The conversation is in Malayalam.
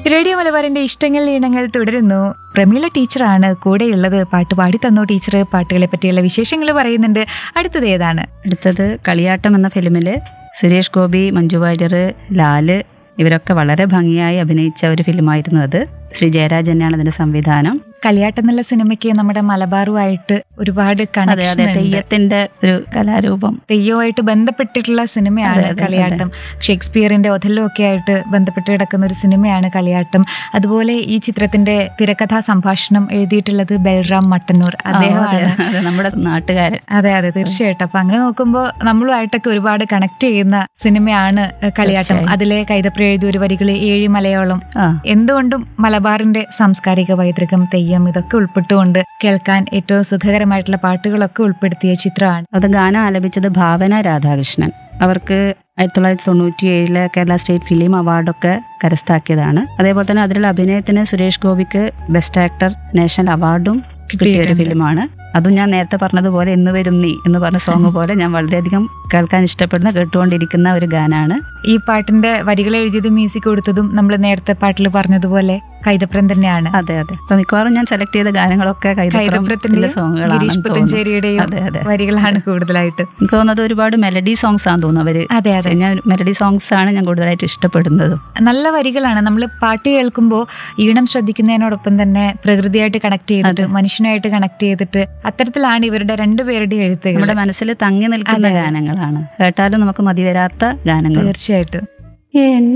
റേഡിയോ മലബാറിന്റെ ഇഷ്ടങ്ങൾ ഈണങ്ങൾ തുടരുന്നു പ്രമീള ടീച്ചറാണ് കൂടെയുള്ളത് പാട്ട് പാടി തന്നു ടീച്ചർ പാട്ടുകളെ പറ്റിയുള്ള വിശേഷങ്ങൾ പറയുന്നുണ്ട് അടുത്തത് ഏതാണ് അടുത്തത് കളിയാട്ടം എന്ന ഫിലിമിൽ സുരേഷ് ഗോപി മഞ്ജു വാര്യർ ലാല് ഇവരൊക്കെ വളരെ ഭംഗിയായി അഭിനയിച്ച ഒരു ഫിലിമായിരുന്നു അത് ശ്രീ ജയരാജ് തന്നെയാണ് അതിന്റെ സംവിധാനം കളിയാട്ടം എന്നുള്ള സിനിമയ്ക്ക് നമ്മുടെ മലബാറുമായിട്ട് ഒരുപാട് അതെ കണക്ഷൻ അതെ തെയ്യത്തിന്റെ ഒരു കലാരൂപം തെയ്യവുമായിട്ട് ബന്ധപ്പെട്ടിട്ടുള്ള സിനിമയാണ് അതെ, അതെ, കളിയാട്ടം ഷേക്സ്പിയറിന്റെ ഒഥല്ലോ ഒക്കെ ആയിട്ട് ബന്ധപ്പെട്ട് കിടക്കുന്ന ഒരു സിനിമയാണ് കളിയാട്ടം അതുപോലെ ഈ ചിത്രത്തിന്റെ തിരക്കഥാ സംഭാഷണം എഴുതിയിട്ടുള്ളത് ബൽറാം മട്ടന്നൂർ ആ, അതെ, അദ്ദേഹമാണ് അതെ, നമ്മുടെ നാട്ടുകാരൻ അതെ അതെ തീർച്ചയായിട്ടും അപ്പൊ അങ്ങനെ നോക്കുമ്പോൾ നമ്മളുമായിട്ടൊക്കെ ഒരുപാട് കണക്ട് ചെയ്യുന്ന സിനിമയാണ് ഏഹ്, കളിയാട്ടം തീർച്ചയായും. അതിലെ കൈതപ്ര എഴുതിയ ഒരു വരികള് ഏഴി മലയാളം ആ എന്തുകൊണ്ടും മലബാറിന്റെ സാംസ്കാരിക പൈതൃകം തെയ്യം ഇതൊക്കെ ഉൾപ്പെട്ടുകൊണ്ട് കേൾക്കാൻ ഏറ്റവും സുഖകരമായിട്ടുള്ള പാട്ടുകളൊക്കെ ഉൾപ്പെടുത്തിയ ചിത്രമാണ് അത് ഗാനം ആലപിച്ചത് ഭാവന രാധാകൃഷ്ണൻ അവർക്ക് ആയിരത്തി തൊള്ളായിരത്തി തൊണ്ണൂറ്റി ഏഴിലെ കേരള സ്റ്റേറ്റ് ഫിലിം അവാർഡൊക്കെ കരസ്ഥമാക്കിയതാണ് അതേപോലെ തന്നെ അതിലുള്ള അഭിനയത്തിന് സുരേഷ് ഗോപിക്ക് ബെസ്റ്റ് ആക്ടർ നാഷണൽ അവാർഡും കിട്ടിയ ഒരു കിട്ടിയിട്ടുണ്ട്. ഫിലിമാണ് അതും ഞാൻ നേരത്തെ പറഞ്ഞതുപോലെ എന്ന് വരും നീ എന്ന് പറഞ്ഞ സോങ് പോലെ ഞാൻ വളരെയധികം കേൾക്കാൻ ഇഷ്ടപ്പെടുന്ന കേട്ടുകൊണ്ടിരിക്കുന്ന ഒരു ഗാനാണ് ഈ പാട്ടിന്റെ വരികൾ എഴുതിയതും മ്യൂസിക് കൊടുത്തതും നമ്മൾ നേരത്തെ പാട്ടിൽ പറഞ്ഞതുപോലെ കൈതപ്രം തന്നെയാണ് അതെ അതെ അപ്പൊ മിക്കവാറും ഞാൻ സെലക്ട് ചെയ്ത ഗാനങ്ങളൊക്കെ കൈതപ്രത്തിന്റെ കൈതപ്രത്തിന്റെയും സോങ്ങുകളാണ് ഗിരീഷ് പുത്തഞ്ചേരിയുടെയും അതെ അതെ വരികളാണ് കൂടുതലായിട്ട് എനിക്ക് തോന്നുന്നത് ഒരുപാട് മെലഡി സോങ്സ് ആണെന്ന് തോന്നുന്നു അവര് അതെ അതെ ഞാൻ മെലഡി സോങ്സ് ആണ് ഞാൻ കൂടുതലായിട്ട് ഇഷ്ടപ്പെടുന്നത് നല്ല വരികളാണ് നമ്മൾ പാട്ട് കേൾക്കുമ്പോൾ ഈണം ശ്രദ്ധിക്കുന്നതിനോടൊപ്പം തന്നെ പ്രകൃതിയായിട്ട് കണക്ട് ചെയ്തിട്ട് മനുഷ്യനായിട്ട് കണക്ട് ചെയ്തിട്ട് അത്തരത്തിലാണ് ഇവരുടെ രണ്ടുപേരുടെയും എഴുത്തുകൾ നമ്മുടെ മനസ്സിൽ തങ്ങി നിൽക്കുന്ന ഗാനങ്ങളാണ് കേട്ടാലും നമുക്ക് മതിവരാത്ത ഗാനങ്ങൾ തീർച്ചയായിട്ടും എൻ